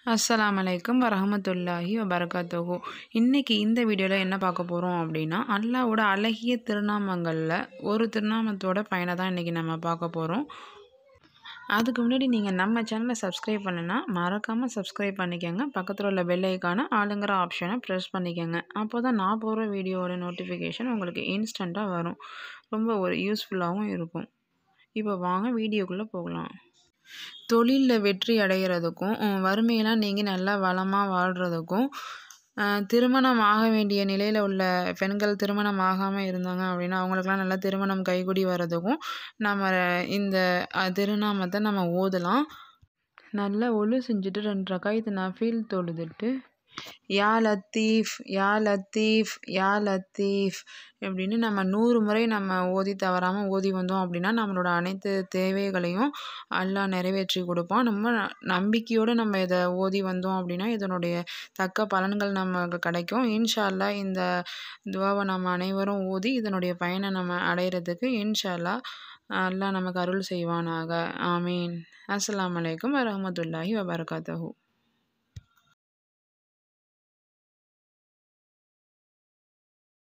அஸ்ஸலாமு அலைக்கும் வரஹமத்துல்லாஹி வபரகாத்துஹு இன்றைக்கி இந்த வீடியோவில் என்ன பார்க்க போகிறோம் அப்படின்னா அல்லாவோட அழகிய திருநாமங்களில் ஒரு திருநாமத்தோட பயனை தான் இன்றைக்கி நம்ம பார்க்க போகிறோம் அதுக்கு முன்னாடி நீங்கள் நம்ம சேனலை சப்ஸ்கிரைப் பண்ணுன்னா மறக்காமல் சப்ஸ்கிரைப் பண்ணிக்கோங்க பக்கத்தில் உள்ள பெல் ஐக்கான ஆளுங்கிற ஆப்ஷனை ப்ரெஸ் பண்ணிக்கோங்க அப்போ தான் நான் போகிற வீடியோவோட நோட்டிஃபிகேஷன் உங்களுக்கு இன்ஸ்டண்ட்டாக வரும் ரொம்ப ஒரு யூஸ்ஃபுல்லாகவும் இருக்கும் இப்போ வாங்க வீடியோக்குள்ளே போகலாம் தொழிலில் வெற்றி அடைகிறதுக்கும் உம், வறுமையெல்லாம் நீங்கி நல்லா வளமாக வாழ்கிறதுக்கும் அஹ், திருமணம் ஆக வேண்டிய நிலையில் உள்ள பெண்கள் திருமணம் ஆகாமல் இருந்தாங்க அப்படின்னா அவங்களுக்குலாம் நல்லா திருமணம் கைகூடி வர்றதுக்கும் நம்ம இந்த அஹ், திருநாமத்தை நம்ம ஓதலாம் நல்லா ஒழு செஞ்சுட்டு ரெண்டு ரக்காயத்து நஃபீல் தொழுதுட்டு யா லத்தீஃப் யா லத்தீஃப் யா லத்தீஃப் அப்படின்னு நம்ம நூறு முறை நம்ம ஓதி தவறாமல் ஓதி வந்தோம் அப்படின்னா நம்மளோட அனைத்து தேவைகளையும் அல்லாஹ் நிறைவேற்றி கொடுப்பான் நம்ம ந- நம்பிக்கையோடு நம்ம இதை ஓதி வந்தோம் அப்படின்னா இதனுடைய தக்க பலன்கள் நமக்கு கிடைக்கும் இன்ஷா அல்லாஹ் இந்த துவாவை நம்ம அனைவரும் ஓதி இதனுடைய பயனை நம்ம அடையிறதுக்கு இன்ஷா அல்லாஹ் அல்லாஹ் நமக்கு அருள் செய்வானாக ஆமீன் அஸ்ஸலாமு அலைக்கும் வரஹ்மத்துல்லாஹி வபரகாத்துஹு